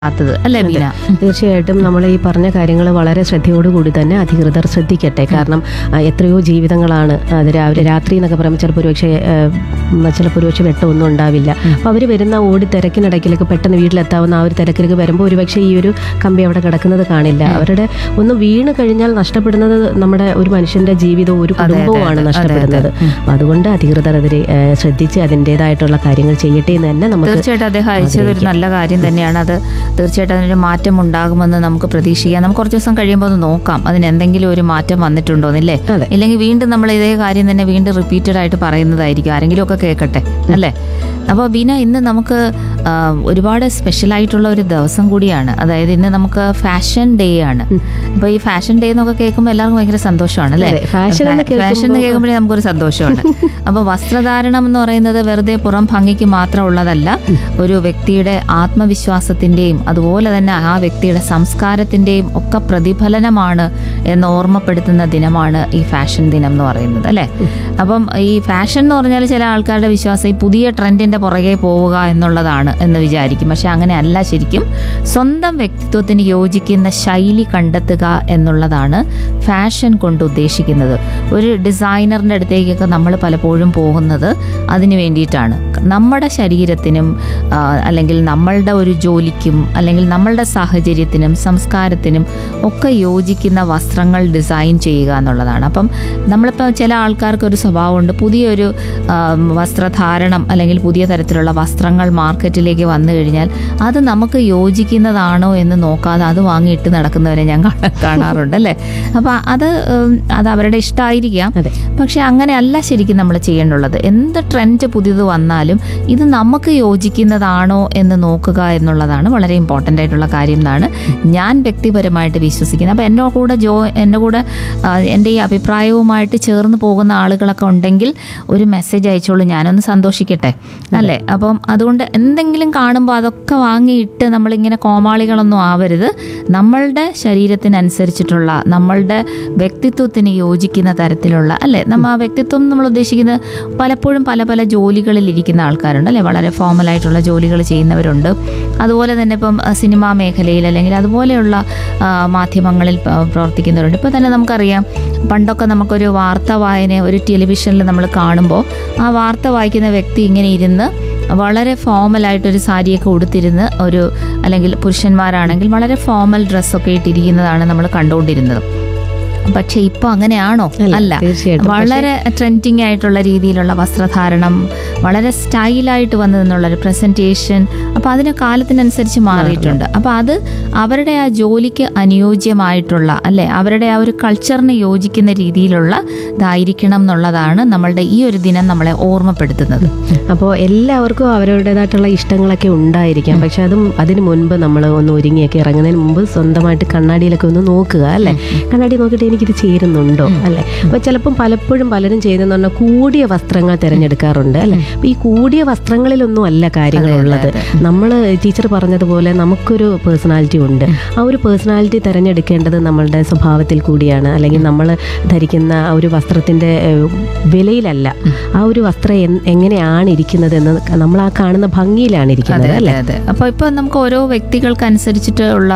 ാത്തത് അല്ലേ ബീന തീർച്ചയായിട്ടും നമ്മൾ ഈ പറഞ്ഞ കാര്യങ്ങൾ വളരെ ശ്രദ്ധയോടുകൂടി തന്നെ അധികൃതർ ശ്രദ്ധിക്കട്ടെ കാരണം ആ, എത്രയോ ജീവിതങ്ങളാണ് അത് രാവിലെ രാത്രി എന്നൊക്കെ പറയുമ്പോൾ ചിലപ്പോൾ ഒരുപക്ഷെ ചിലപ്പോൾ ഒരുപക്ഷെ വെട്ടമൊന്നും ഉണ്ടാവില്ല അപ്പോൾ അവർ വരുന്ന ഓടി തിരക്കിനിടയ്ക്കിലേക്ക് പെട്ടെന്ന് വീട്ടിലെത്താവുന്ന ആ ഒരു തിരക്കിലേക്ക് വരുമ്പോൾ ഒരുപക്ഷെ ഈ ഒരു കമ്പി അവിടെ കിടക്കുന്നത് കാണില്ല അവരുടെ ഒന്ന് വീണ് കഴിഞ്ഞാൽ നഷ്ടപ്പെടുന്നത് നമ്മുടെ ഒരു മനുഷ്യന്റെ ജീവിതവും ഒരു കുടുംബവുമാണ് നഷ്ടപ്പെടുന്നത് അപ്പോൾ അതുകൊണ്ട് അധികൃതർ അതിൽ ശ്രദ്ധിച്ച് അതിൻ്റെതായിട്ടുള്ള കാര്യങ്ങൾ ചെയ്യട്ടെ എന്ന് തന്നെ നമുക്ക് തീർച്ചയായിട്ടും അദ്ദേഹം അയച്ചത് ഒരു നല്ല കാര്യം തന്നെയാണ് അത് തീർച്ചയായിട്ടും അതിനൊരു മാറ്റം ഉണ്ടാകുമെന്ന് നമുക്ക് പ്രതീക്ഷിക്കാം നമുക്ക് കുറച്ച് ദിവസം കഴിയുമ്പോൾ ഒന്ന് നോക്കാം അതിന് എന്തെങ്കിലും ഒരു മാറ്റം വന്നിട്ടുണ്ടോ എന്നല്ലേ അതെ. ഇല്ലെങ്കിൽ വീണ്ടും നമ്മൾ ഇതേ കാര്യം തന്നെ വീണ്ടും റിപ്പീറ്റഡ് ആയിട്ട് പറയുന്നതായിരിക്കും ആരെങ്കിലും ഒക്കെ കേൾക്കട്ടെ അല്ലേ അപ്പോൾ ബീന ഇന്ന് നമുക്ക് ആ, ഒരുപാട് സ്പെഷ്യൽ ആയിട്ടുള്ള ഒരു ദിവസം കൂടിയാണ് അതായത് ഇന്ന് നമുക്ക് ഫാഷൻ ഡേ ആണ് അപ്പോൾ ഈ ഫാഷൻ ഡേ എന്നൊക്കെ കേൾക്കുമ്പോൾ എല്ലാവർക്കും ഭയങ്കര സന്തോഷമാണ് അല്ലേ അതെ, fashion എന്ന് ഫാഷൻ എന്ന് കേൾക്കുമ്പോൾ- കേൾക്കുമ്പോഴേ നമുക്കൊരു സന്തോഷമാണ് അപ്പോൾ വസ്ത്രധാരണം എന്ന് പറയുന്നത് വെറുതെ പുറം ഭംഗിക്ക് മാത്രമുള്ളതല്ല ഒരു വ്യക്തിയുടെ ആത്മവിശ്വാസത്തിന്റെയും അതുപോലെ തന്നെ ആ വ്യക്തിയുടെ സംസ്കാരത്തിന്റെയും ഒക്കെ പ്രതിഫലനമാണ് എന്ന് ഓർമ്മപ്പെടുത്തുന്ന ദിനമാണ് ഈ ഫാഷൻ ദിനം എന്ന് പറയുന്നത് അല്ലേ അപ്പം ഈ ഫാഷൻ എന്ന് പറഞ്ഞാൽ ചില ആൾക്കാരുടെ വിശ്വാസം ഈ പുതിയ ട്രെൻഡിന്റെ പുറകെ പോവുക എന്നുള്ളതാണ് എന്ന് വിചാരിക്കും പക്ഷെ അങ്ങനെ അല്ല ശരിക്കും സ്വന്തം വ്യക്തിത്വത്തിന് യോജിക്കുന്ന ശൈലി കണ്ടെത്തുക എന്നുള്ളതാണ് ഫാഷൻ കൊണ്ട് ഉദ്ദേശിക്കുന്നത് ഒരു ഡിസൈനറിൻ്റെ അടുത്തേക്കൊക്കെ നമ്മൾ പലപ്പോഴും പോകുന്നത് അതിന് വേണ്ടിയിട്ടാണ് നമ്മുടെ ശരീരത്തിനും ആ, അല്ലെങ്കിൽ നമ്മളുടെ ഒരു ജോലിക്കും അല്ലെങ്കിൽ നമ്മളുടെ സാഹചര്യത്തിനും സംസ്കാരത്തിനും ഒക്കെ യോജിക്കുന്ന വസ്ത്രങ്ങൾ ഡിസൈൻ ചെയ്യുക എന്നുള്ളതാണ് അപ്പം നമ്മളിപ്പോൾ ചില ആൾക്കാർക്ക് ഒരു സ്വഭാവമുണ്ട് പുതിയൊരു ആ, വസ്ത്രധാരണം അല്ലെങ്കിൽ പുതിയ തരത്തിലുള്ള വസ്ത്രങ്ങൾ മാർക്കറ്റിലേക്ക് വന്നു കഴിഞ്ഞാൽ അത് നമുക്ക് യോജിക്കുന്നതാണോ എന്ന് നോക്കാതെ അത് വാങ്ങിയിട്ട് നടക്കുന്നവരെ ഞാൻ കാണാ- കാണാറുണ്ട് അല്ലേ അപ്പം അത് ഉം, അത് അവരുടെ ഇഷ്ടമായിരിക്കാം അതെ. പക്ഷെ അങ്ങനെയല്ല ശരിക്കും നമ്മൾ ചെയ്യേണ്ടുള്ളത് എന്ത് ട്രെൻഡ് പുതിയത് വന്നാലും ഇത് നമുക്ക് യോജിക്കുന്നതാണോ എന്ന് നോക്കുക എന്നുള്ളതാണ് വളരെ ഇമ്പോർട്ടൻ്റ് ആയിട്ടുള്ള കാര്യം എന്നാണ് ഞാൻ വ്യക്തിപരമായിട്ട് വിശ്വസിക്കുന്നത് അപ്പം എൻ്റെ കൂടെ ജോ എൻ്റെ കൂടെ ആ, എൻ്റെ ഈ അഭിപ്രായവുമായിട്ട് ചേർന്ന് പോകുന്ന ആളുകളൊക്കെ ഉണ്ടെങ്കിൽ ഒരു മെസ്സേജ് അയച്ചോളൂ ഞാനൊന്ന് സന്തോഷിക്കട്ടെ അല്ലേ അപ്പം അതുകൊണ്ട് എന്തെങ്കിലും കാണുമ്പോൾ അതൊക്കെ വാങ്ങിയിട്ട് നമ്മളിങ്ങനെ കോമാളികളൊന്നും ആവരുത് നമ്മളുടെ ശരീരത്തിനനുസരിച്ചിട്ടുള്ള നമ്മളുടെ വ്യക്തിത്വത്തിന് യോജിക്കുന്ന തരത്തിലുള്ള അല്ലേ നമ്മ ആ വ്യക്തിത്വം നമ്മൾ ഉദ്ദേശിക്കുന്നത് പലപ്പോഴും പല പല ജോലികളിൽ ഇരിക്കുന്ന ആൾക്കാരുണ്ട് അല്ലേ വളരെ ഫോമൽ ആയിട്ടുള്ള ജോലികൾ ചെയ്യുന്നവരുണ്ട് അതുപോലെ തന്നെ ഇപ്പം അഹ് സിനിമാ മേഖലയിൽ അല്ലെങ്കിൽ അതുപോലെയുള്ള ആ, മാധ്യമങ്ങളിൽ പ- പ്രവർത്തിക്കുന്നവരുണ്ട് ഇപ്പോൾ തന്നെ നമുക്കറിയാം പണ്ടൊക്കെ നമുക്കൊരു വാർത്ത വായന ഒരു ടെലിവിഷനിൽ നമ്മൾ കാണുമ്പോൾ ആ വാർത്ത വായിക്കുന്ന വ്യക്തി ഇങ്ങനെ ഇരുന്ന് വളരെ ഫോമലായിട്ടൊരു സാരിയൊക്കെ ഉടുത്തിരുന്ന് ഒരു അല്ലെങ്കിൽ പുരുഷന്മാരാണെങ്കിൽ വളരെ ഫോമൽ ഡ്രസ്സൊക്കെ ഇട്ടിരിക്കുന്നതാണ് നമ്മൾ കണ്ടുകൊണ്ടിരുന്നത് പക്ഷെ ഇപ്പൊ അങ്ങനെയാണോ അല്ല, അല്ല തീർച്ചയായിട്ടും. വളരെ ട്രെൻഡിങ് ആയിട്ടുള്ള രീതിയിലുള്ള വസ്ത്രധാരണം വളരെ സ്റ്റൈലായിട്ട് വന്നതെന്നുള്ളൊരു പ്രസന്റേഷൻ അപ്പൊ അതിന് കാലത്തിനനുസരിച്ച് മാറിയിട്ടുണ്ട് അപ്പൊ അത് അവരുടെ ആ ജോലിക്ക് അനുയോജ്യമായിട്ടുള്ള അല്ലെ അവരുടെ ആ ഒരു കൾച്ചറിന് യോജിക്കുന്ന രീതിയിലുള്ള ഇതായിരിക്കണം എന്നുള്ളതാണ് നമ്മളുടെ ഈ ഒരു ദിനം നമ്മളെ ഓർമ്മപ്പെടുത്തുന്നത് അപ്പോൾ എല്ലാവർക്കും അവരവരുടേതായിട്ടുള്ള ഇഷ്ടങ്ങളൊക്കെ ഉണ്ടായിരിക്കാം പക്ഷെ അതും അതിന് മുൻപ് നമ്മൾ ഒന്ന് ഒരുങ്ങിയൊക്കെ ഇറങ്ങുന്നതിന് മുമ്പ് സ്വന്തമായിട്ട് കണ്ണാടിയിലൊക്കെ ഒന്ന് നോക്കുക അല്ലേ കണ്ണാടി നോക്കിയിട്ട് എനിക്കിത് ചേരുന്നുണ്ടോ അല്ലേ അപ്പോൾ ചിലപ്പം പലപ്പോഴും പലരും ചെയ്യുന്നതെന്ന് പറഞ്ഞാൽ കൂടിയ വസ്ത്രങ്ങൾ തിരഞ്ഞെടുക്കാറുണ്ട് അല്ലേ അപ്പോൾ ഈ കൂടിയ വസ്ത്രങ്ങളിലൊന്നും അല്ല കാര്യങ്ങളുള്ളത് നമ്മൾ ടീച്ചർ പറഞ്ഞതുപോലെ നമുക്കൊരു പേഴ്സണാലിറ്റി ഉണ്ട് ആ ഒരു പേഴ്സണാലിറ്റി തിരഞ്ഞെടുക്കേണ്ടത് നമ്മളുടെ സ്വഭാവത്തിൽ കൂടിയാണ് അല്ലെങ്കിൽ നമ്മൾ ധരിക്കുന്ന ആ ഒരു വസ്ത്രത്തിൻ്റെ ഏഹ്, വിലയിലല്ല ആ ഒരു വസ്ത്രം എൻ- എങ്ങനെയാണ് ഇരിക്കുന്നത് എന്ന് നമ്മൾ ആ കാണുന്ന ഭംഗിയിലാണ് ഇരിക്കുന്നത് അല്ലേ അതെ അപ്പൊ ഇപ്പൊ നമുക്ക് ഓരോ വ്യക്തികൾക്ക് അനുസരിച്ചിട്ടുള്ള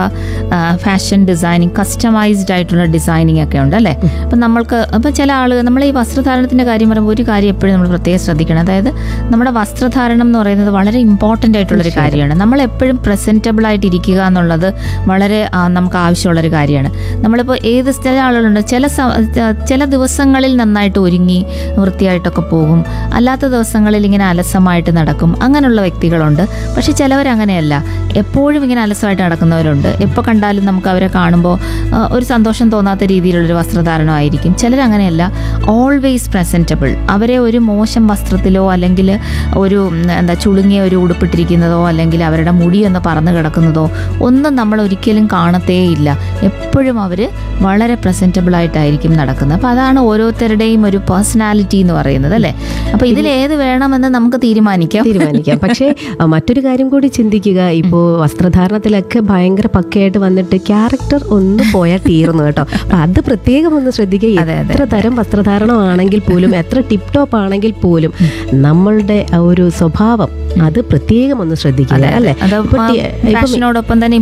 ഫാഷൻ ഡിസൈനിങ് കസ്റ്റമൈസ്ഡ് ആയിട്ടുള്ള ഡിസൈനിങ് ഒക്കെ ഉണ്ട് അല്ലേ അപ്പൊ നമ്മൾക്ക് അപ്പൊ ചില ആളുകൾ നമ്മൾ ഈ വസ്ത്രധാരണത്തിന്റെ കാര്യം പറയുമ്പോൾ ഒരു കാര്യം എപ്പോഴും നമ്മൾ പ്രത്യേകം ശ്രദ്ധിക്കണം അതായത് നമ്മുടെ വസ്ത്രധാരണം എന്ന് പറയുന്നത് വളരെ ഇമ്പോർട്ടൻ്റ് ആയിട്ടുള്ള ഒരു കാര്യമാണ് നമ്മൾ എപ്പോഴും പ്രസന്റബിൾ ആയിട്ട് ഇരിക്കുക എന്നുള്ളത് വളരെ ആ, നമുക്ക് ആവശ്യമുള്ളൊരു കാര്യമാണ് നമ്മളിപ്പോൾ ഏത് ചില ആളുകളുണ്ട് ചില സ- ചില ദിവസങ്ങളിൽ നന്നായിട്ട് ഒരുങ്ങി വൃത്തിയായിട്ടൊക്കെ പോകും അല്ലാത്ത ദിവസങ്ങളിൽ ഇങ്ങനെ അലസമായിട്ട് നടക്കും അങ്ങനെയുള്ള വ്യക്തികളുണ്ട് പക്ഷെ ചിലവർ അങ്ങനെയല്ല എപ്പോഴും ഇങ്ങനെ അലസമായിട്ട് നടക്കുന്നവരുണ്ട് എപ്പോൾ കണ്ടാലും നമുക്ക് അവരെ കാണുമ്പോൾ ആ, ഒരു സന്തോഷം തോന്നാത്ത രീതിയിലുള്ളൊരു വസ്ത്രധാരണമായിരിക്കും ചിലർ അങ്ങനെയല്ല ഓൾവേസ് പ്രസൻറ്റബിൾ അവരെ ഒരു മോശം വസ്ത്രത്തിലോ അല്ലെങ്കിൽ ഒരു ഉം, എന്താ ചുളുങ്ങിയ ഒരു ഉടുപ്പിട്ടിരിക്കുന്നതോ അല്ലെങ്കിൽ അവരുടെ മുടിയൊന്ന് പറന്ന് കിടക്കുന്നതോ ഒന്നും നമ്മൾ ഒരിക്കലും കാണത്തേയില്ല എപ്പോഴും അവർ വളരെ പ്രസൻറ്റബിൾ ആയിട്ടായിരിക്കും നടക്കുന്നത് അപ്പോൾ അതാണ് ഓരോരുത്തരുടെയും ഒരു പേഴ്സണാലിറ്റി എന്ന് പറയുന്നത് അല്ലേ അപ്പോൾ ഇതിൽ ഏത് വേണമെന്ന് നമുക്ക് തീരുമാനിക്കാം തീരുമാനിക്കാം പക്ഷേ ആ, മറ്റൊരു കാര്യം കൂടി ചിന്തിക്കുക ഇപ്പോൾ വസ്ത്രധാരണത്തിലൊക്കെ ഭയങ്കര പക്കയായിട്ട് വന്നിട്ട് ക്യാരക്ടർ ഒന്ന് പോയാൽ തീർന്നു കേട്ടോ അപ്പൊ അത് പ്രത്യേകം ഒന്ന് ശ്രദ്ധിക്കുക അതെ, അതെ, എത്ര തരം വസ്ത്രധാരണമാണെങ്കിൽ പോലും എത്ര ടിപ് ടോപ്പ് ആണെങ്കിൽ പോലും നമ്മളുടെ ആ ഒരു സ്വഭാവം അത് പ്രത്യേകം ഒന്ന് ശ്രദ്ധിക്കുക അല്ലേ അത് ഇപ്പൊ ടി- ഇപ്പം ഫാഷനോടൊപ്പം തന്നെ